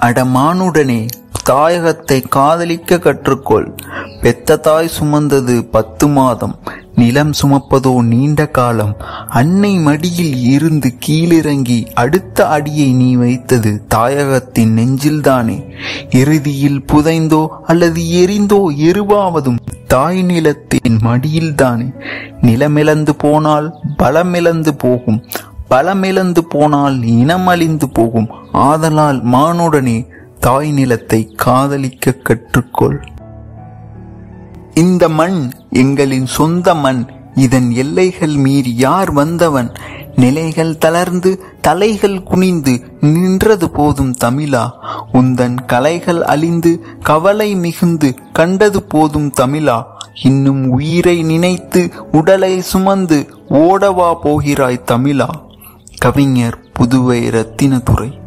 அடமானுடனே தாயகத்தை காதலிக்க கற்றுக்கொள் பெத்த தாய் சுமந்தது பத்து மாதம் நிலம் சுமப்பதோ நீண்ட காலம் அன்னை மடியில் இருந்து கீழிறங்கி அடுத்த அடியை நீ வைத்தது தாயகத்தின் நெஞ்சில்தானே இறுதியில் புதைந்தோ அல்லது எரிந்தோ எருவாவதும் தாய் நிலத்தின் மடியில்தானே நிலமிழந்து போனால் பலமிழந்து போகும் பலமிழந்து போனால் இனம் அழிந்து போகும் ஆதலால் மானுடனே தாய் நிலத்தை காதலிக்க கற்றுக்கொள் இந்த மண் எங்களின் சொந்த மண் இதன் எல்லைகள் மீறி யார் வந்தவன் நிலைகள் தளர்ந்து தலைகள் குனிந்து நின்றது போதும் தமிழா உந்தன் கலைகள் அழிந்து கவலை மிகுந்து கண்டது போதும் தமிழா இன்னும் உயிரை நினைத்து உடலை சுமந்து ஓடவா போகிறாய் தமிழா கவிஞர் புதுவை ரத்தினதுரை